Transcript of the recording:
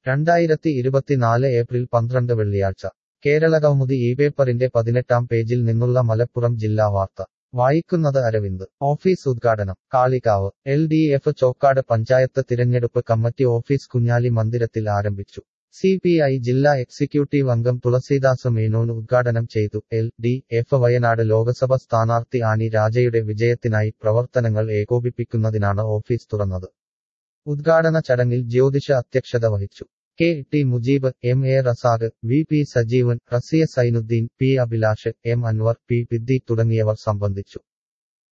രണ്ടായിരത്തി ഇരുപത്തിനാല് ഏപ്രിൽ പന്ത്രണ്ട് വെള്ളിയാഴ്ച കേരളകൗമുദി ഈ പേപ്പറിന്റെ പതിനെട്ടാം പേജിൽ നിന്നുള്ള മലപ്പുറം ജില്ലാ വാർത്ത വായിക്കുന്നത് അരവിന്ദ് ഓഫീസ് ഉദ്ഘാടനം Kalikavu L D F Chokkad panchayat തിരഞ്ഞെടുപ്പ് കമ്മിറ്റി ഓഫീസ് കുഞ്ഞാലി മന്ദിരത്തിൽ ആരംഭിച്ചു സി പി ഐ ജില്ലാ എക്സിക്യൂട്ടീവ് അംഗം തുളസീദാസ് മേനോൻ ഉദ്ഘാടനം ചെയ്തു L D F Wayanad Lok Sabha സ്ഥാനാർത്ഥി ആനി രാജയുടെ വിജയത്തിനായി പ്രവർത്തനങ്ങൾ ഏകോപിപ്പിക്കുന്നതിനാണ് ഓഫീസ് തുറന്നത് ഉദ്ഘാടന ചടങ്ങിൽ ജ്യോതിഷ അധ്യക്ഷത വഹിച്ചു K T Mujeeb M A Razak V P Sajeevan Rasiya Zainuddin P Abhilash M Anwar P പിദ്ദി തുടങ്ങിയവർ സംബന്ധിച്ചു